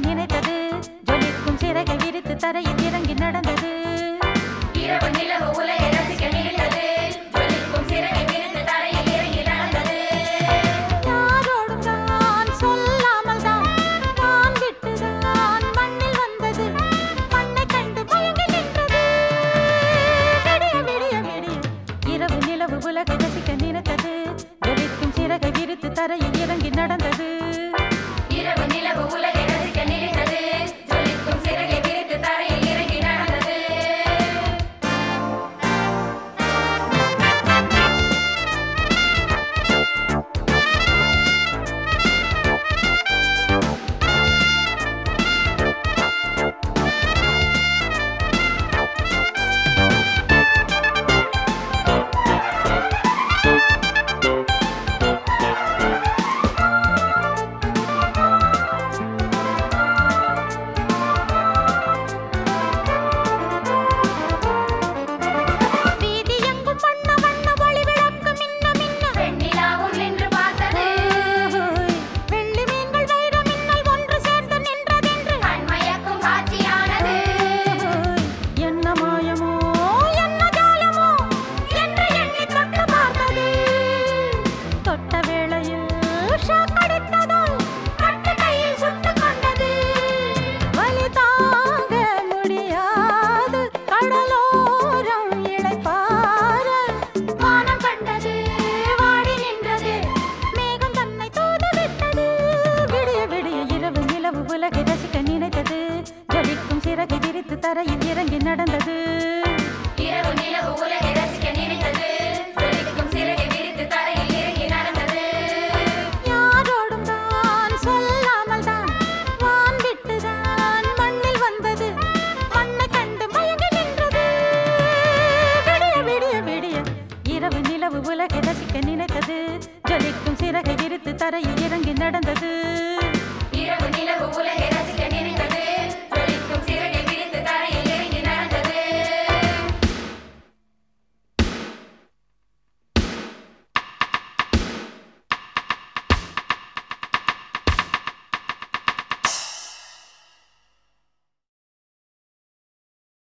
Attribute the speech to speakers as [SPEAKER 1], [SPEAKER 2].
[SPEAKER 1] நினைத்தது ஜொலிக்கும் சிறகை விரித்து தரையில் இறங்கி நடந்தது
[SPEAKER 2] இரவு நிலவு உலகை ரசிக்க நினைத்தது ஜொலிக்கும் சிறகை விரித்து தரையில் இறங்கி நடந்தது
[SPEAKER 1] யாரோடும் தான் சொல்லாமல் தான் தான் விட்டு தான் மண்ணில் வந்தது மண்ணை கண்டு மயங்கி நின்றது விடிய விடிய விடிய இரவு நிலவு உலகை ரசிக்க நினைத்தது ஜொலிக்கும் சிறகை விரித்து தரையில் இறங்கி நடந்தது
[SPEAKER 2] இரவு நிலவு உலகை ரசிக்க நினைத்தது ஜொலிக்கும் சிறகை விரித்து தரையில் இறங்கி நடந்தது
[SPEAKER 1] வீதி எங்கும் வண்ண வண்ண ஒளி விளக்கு மின்ன மின்ன
[SPEAKER 2] பெண்ணிலாவும் நின்று பார்த்தது
[SPEAKER 1] ஓய், வெள்ளி மீன்கள் வைர மின்னல் ஒன்று சேர்ந்து நின்றதென்று
[SPEAKER 2] கண்மயக்கும் காட்சியானது
[SPEAKER 1] ஓய், என்ன மாயமோ என்ன ஜாலமோ என்று எண்ணி தொட்டு பார்த்தது தொட்ட வேளையில் ஷாக் அடித்ததால் கட்டு கையில் சுட்டுக் கொண்டது வலி தாங்க முடியாது கடலோரம் இளைப்பாற வானம் கண்டது வாடி நின்றது மேகம் தன்னை தூது விட்டது விடிய விடிய இரவு நிலவு உலகை ரசிக்க நினைத்தது ஜொலிக்கும் சிறகை விரித்து தரையில்